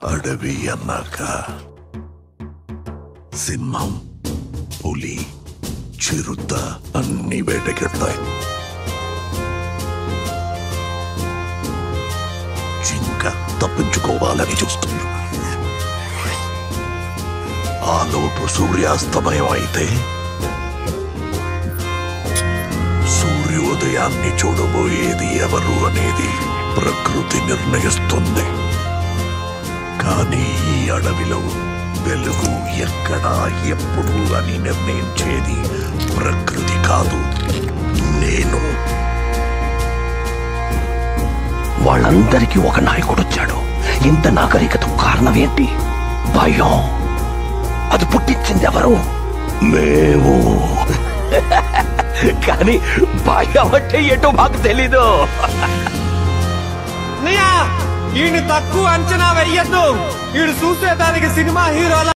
అడవి అన్నాక సింహం పులి చిరుత అన్ని వేటకెడతాయి జింక తప్పించుకోవాలని చూస్తుంది ఆ లోపు సూర్యాస్తమయం అయితే సూర్యోదయాన్ని చూడబోయేది ఎవరు అనేది ప్రకృతి నిర్ణయిస్తుంది కానీ ఈ అడవిలో వెలుగు ఎక్కడ ఎప్పుడు అని నిర్ణయించేది ప్రకృతి కాదు నేను వాళ్ళందరికీ ఒక నాయకుడు వచ్చాడు ఇంత నాగరికత కారణం ఏంటి భయం అది పుట్టించింది ఎవరు మేము కానీ భయం అంటే ఏంటో మాకు తెలీదు అన్నయ్య ఈయన తక్కువ అంచనా వెయ్యొద్దు ఈడు చూసేదానికి సినిమా హీరోల